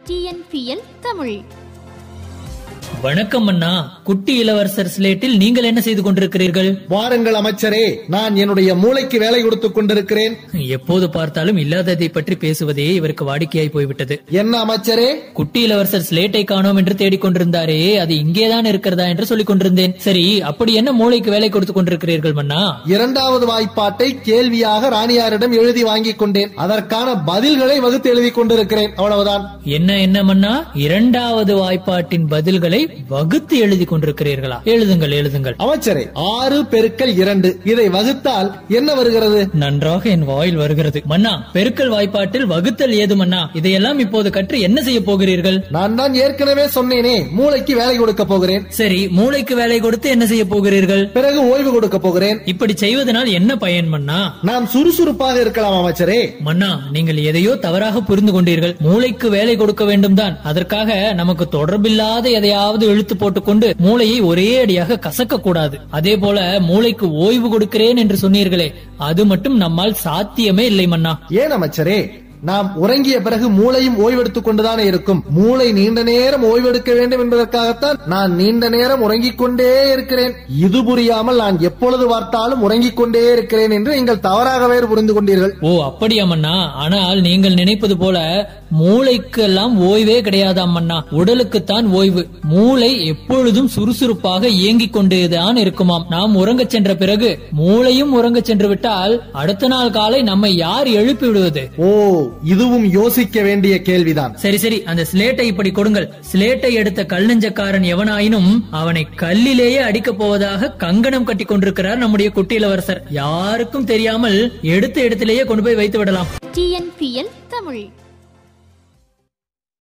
TNPL Tamil வணக்கம் அண்ணா குட்டி இளவரசர் ஸ்லேட்டில் நீங்கள் என்ன செய்து கொண்டிருக்கிறீர்கள் வாருங்கள் அமைச்சரே நான் என்னுடைய மூளைக்கு வேலை கொடுத்துக் கொண்டிருக்கிறேன் எப்போது பார்த்தாலும் இல்லாததை பற்றி பேசுவதே இவருக்கு வாடிக்கையாய் போய்விட்டது என்ன அமைச்சரே குட்டி இளவரசர் ஸ்லேட்டை காணோம் என்று தேடிக் கொண்டிருந்தாரே அது இங்கேதான் இருக்கிறதா என்று சொல்லிக் கொண்டிருந்தேன் சரி அப்படி என்ன மூளைக்கு வேலை கொடுத்துக் கொண்டிருக்கிறீர்கள் மன்னா இரண்டாவது வாய்ப்பாட்டை கேள்வியாக ராணியாரிடம் எழுதி வாங்கிக் கொண்டேன் அதற்கான பதில்களை வகுத்து எழுதி கொண்டிருக்கிறேன் அவ்வளவுதான் என்ன என்ன மன்னா இரண்டாவது வாய்ப்பாட்டின் பதில்களை வகுத்து எழுதி கொண்டிருக்கிறீர்களா எழுதுங்கள் எழுதுங்கள் அமைச்சரே ஆறு பெருக்கல் இரண்டு இதை வகுத்தால் என்ன வருகிறது நன்றாக என் வாயில் வருகிறது மன்னா பெருக்கல் வாய்ப்பாட்டில் வகுத்தல் ஏது மன்னா இதையெல்லாம் இப்போது கற்று என்ன செய்ய போகிறீர்கள் நான் தான் ஏற்கனவே சொன்னேனே மூளைக்கு வேலை கொடுக்க போகிறேன் சரி மூளைக்கு வேலை கொடுத்து என்ன செய்ய போகிறீர்கள் பிறகு ஓய்வு கொடுக்க போகிறேன் இப்படி செய்வதனால் என்ன பயன் மன்னா நாம் சுறுசுறுப்பாக இருக்கலாம் அமைச்சரே மன்னா நீங்கள் எதையோ தவறாக புரிந்து கொண்டீர்கள் மூளைக்கு வேலை கொடுக்க வேண்டும் தான் அதற்காக நமக்கு தொடர்பில்லாத எதையாவது இழுத்து போட்டுக்கொண்டு மூளையை ஒரே அடியாக கசக்க கூடாது அதே போல மூளைக்கு ஓய்வு கொடுக்கிறேன் என்று சொன்னீர்களே அது மட்டும் நம்மால் சாத்தியமே இல்லை மன்னா ஏன் அமைச்சரே நாம் உறங்கிய பிறகு மூளையும் ஓய்வெடுத்துக் கொண்டுதானே இருக்கும் மூளை நீண்ட நேரம் ஓய்வெடுக்க வேண்டும் என்பதற்காகத்தான் நான் நீண்ட நேரம் உறங்கிக் கொண்டே இருக்கிறேன் இது புரியாமல் நான் எப்பொழுது பார்த்தாலும் உறங்கிக் கொண்டே இருக்கிறேன் என்று நீங்கள் தவறாகவே புரிந்து கொண்டீர்கள் ஓ அப்படியா மன்னா ஆனால் நீங்கள் நினைப்பது போல மூளைக்கெல்லாம் ஓய்வே கிடையாதாம் மன்னா உடலுக்குத்தான் ஓய்வு மூளை எப்பொழுதும் சுறுசுறுப்பாக இயங்கிக் கொண்டேதான் இருக்குமாம் நாம் உறங்கச் சென்ற பிறகு மூளையும் உறங்கச் சென்று விட்டால் அடுத்த நாள் காலை நம்மை யார் எழுப்பி விடுவது ஓ இதுவும் யோசிக்க வேண்டிய கேள்விதான் சரி சரி அந்த ஸ்லேட்டை இப்படி கொடுங்கள் ஸ்லேட்டை எடுத்த கல் நெஞ்சக்காரன் எவனாயினும் அவனை கல்லிலேயே அடிக்கப் போவதாக கங்கணம் கட்டி கொண்டிருக்கிறார் நம்முடைய குட்டி இளவரசர் யாருக்கும் தெரியாமல் எடுத்த இடத்திலேயே கொண்டு போய் வைத்து விடலாம் டிஎன்பிஎல் தமிழ்